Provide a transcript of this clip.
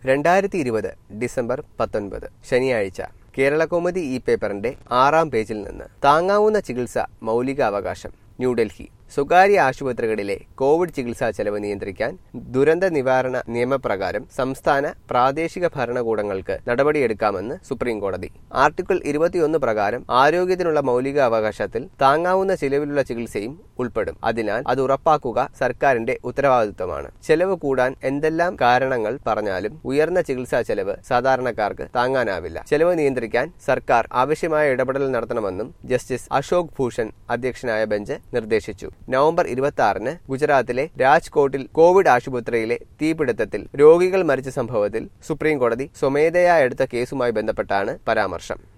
രണ്ടായിരത്തി ഇരുപത് ഡിസംബർ പത്തൊൻപത് ശനിയാഴ്ച കേരളകൗമുദി ഈ പേപ്പറിന്റെ ആറാം പേജിൽ നിന്ന് താങ്ങാവുന്ന ചികിത്സ മൗലിക അവകാശം ന്യൂഡൽഹി സ്വകാര്യ ആശുപത്രികളിലെ കോവിഡ് ചികിത്സാ ചെലവ് നിയന്ത്രിക്കാൻ ദുരന്ത നിവാരണ നിയമപ്രകാരം സംസ്ഥാന പ്രാദേശിക ഭരണകൂടങ്ങൾക്ക് നടപടിയെടുക്കാമെന്ന് സുപ്രീം കോടതി ആർട്ടിക്കിൾ ഇരുപത്തിയൊന്ന് പ്രകാരം ആരോഗ്യത്തിനുള്ള മൗലിക അവകാശത്തിൽ താങ്ങാവുന്ന ചിലവിലുള്ള ചികിത്സയും ഉൾപ്പെടും അതിനാൽ അത് ഉറപ്പാക്കുക സർക്കാരിന്റെ ഉത്തരവാദിത്വമാണ് ചെലവ് കൂടാൻ എന്തെല്ലാം കാരണങ്ങൾ പറഞ്ഞാലും ഉയർന്ന ചികിത്സാ ചെലവ് സാധാരണക്കാർക്ക് താങ്ങാനാവില്ല ചെലവ് നിയന്ത്രിക്കാൻ സർക്കാർ ആവശ്യമായ ഇടപെടൽ നടത്തണമെന്നും ജസ്റ്റിസ് അശോക് ഭൂഷൺ അധ്യക്ഷനായ ബെഞ്ച് നിർദ്ദേശിച്ചു നവംബർ ഇരുപത്തി ആറിന് ഗുജറാത്തിലെ രാജ്കോട്ടിൽ കോവിഡ് ആശുപത്രിയിലെ തീപിടുത്തത്തിൽ രോഗികൾ മരിച്ച സംഭവത്തിൽ സുപ്രീം കോടതി സ്വമേധയാ എടുത്ത കേസുമായി ബന്ധപ്പെട്ടാണ് പരാമർശം